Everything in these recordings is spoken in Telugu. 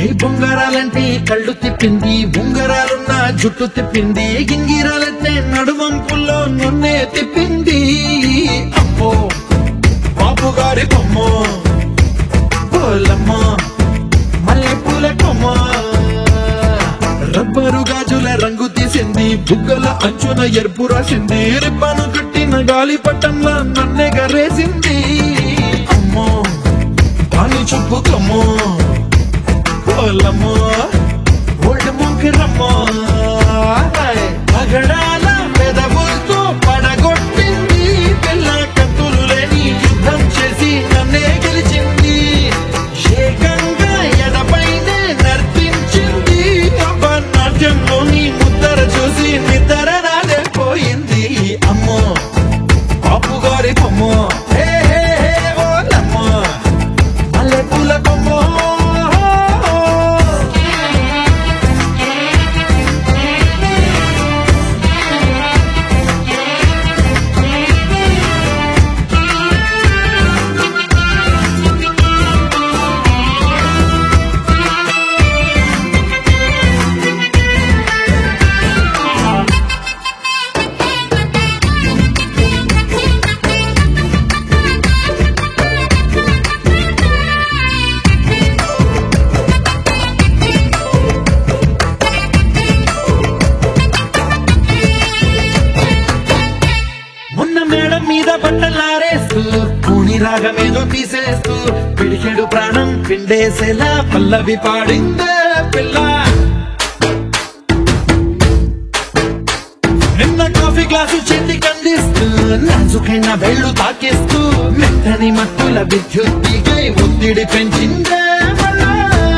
ఏ బొంగరాలంటే కళ్ళు తిప్పింది ఉంగరాలున్న జుట్టు తిప్పింది గింగిరాలంటే నడుమంపుల్లో నన్నే తిప్పింది అమ్మో బాబు గారి బొమ్మ పోలమ్మ మల్లెపూల కొమ్మ రబ్బరు గాజుల రంగు తీసింది బుగ్గల అంచున ఎరుపు రాసింది రిబ్బను కట్టిన గాలి పట్టంలా నన్నే గరేసింది అమ్మో పాలు చెప్పుకమ్మో పోలమ్మో ఓల్డ్ ముంకిరమ్మో పగడాల పెదవులతో పడగొట్టింది పిల్ల కత్తులు లేని యుద్ధం చేసి నన్నే గెలిచింది ఏకంగా ఎడపైనే నర్తించింది నాట్యంలోని ముద్దర చూసి నిద్ర నాదే పోయింది అమ్మో పాపు గారి బొమ్మ హే హే హే ఓలమ్మ మల్లెపూల బొమ్మ మొన్న మేడం మీద బట్టలారేస్తూ కూని రాగమేదో తీసేస్తూ పిడికెడు ప్రాణం పిండేసేలా పల్లవి పాడిందే పిల్ల నిన్న కాఫీ గ్లాసు చేతికి అందిస్తూ నాజుకైన వేళ్ళు తాకిస్తూ మెత్తని మత్తుల విద్యుత్తికై ఒత్తిడి పెంచిందే మళ్ళా.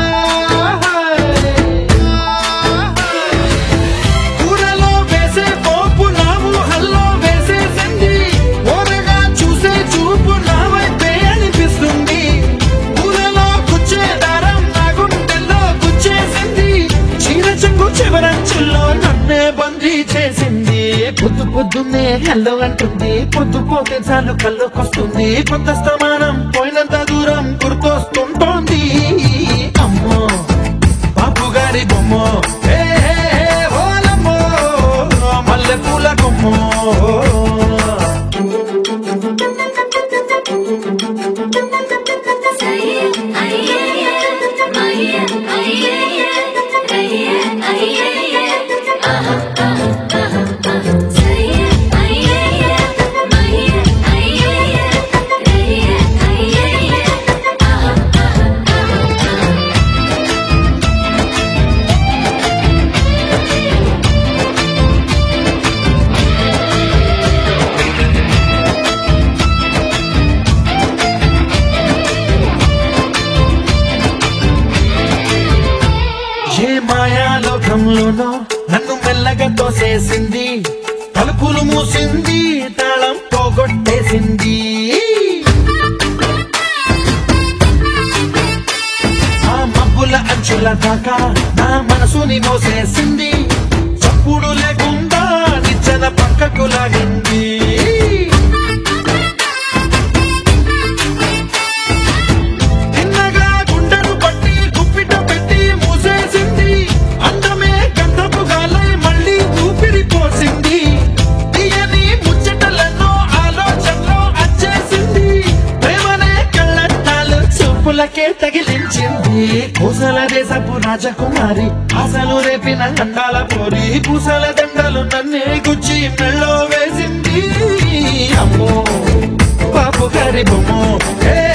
కూరలో వేసే పోపు నా ఊహల్లో వేసేసింది ఓరగా చూసే చూపు నా వైపే అనిపిస్తుంది కూరలో గుచ్చే దారం నా గుండెల్లో గుచ్చేసింది చీర చెంగు చివరంచుల్లో నన్నే బందీ చేసింది పొద్దు పొద్దున్నే హెల్లో అంటుంది పొద్దు పోతే చాలు కళ్ళకొస్తుంది కొత్త స్థమానం పోయినంత దూరం గుర్తొస్తుంటోంది అమ్మో బాబు గారి బొమ్మ హే హే హే ఓలమ్మో మల్లె పూల కొమ్మ ఏ మాయాలోకంలోనో నన్ను మెల్లగా తోసేసింది తలుపులు మూసింది తాళం పోగొట్టేసింది ఆ మబ్బుల అంచుల దాకా నా మనసుని మోసేసింది చప్పుడు లేకుండా నిచ్చెన పక్కకు లాగింది తిన్నగా గుండెను పట్టి గుప్పిట పెట్టి మూసేసింది అందమే గంధపు గాలై మళ్ళీ ఊపిరి పోసింది తీయని ముచ్చటలెన్నో ఆలోచనలో అచ్చేసింది ప్రేమనే కళ్ళట్టాలు చూపులకే తగిలించింది పూసల దేశపు రాజకుమారి ఆశలు రేపిన దండాల పోరి పూసల దండలు నన్నే గుచ్చి మెళ్ళో వేసింది అమ్మో పాపు గారి బొమ్మ ఏ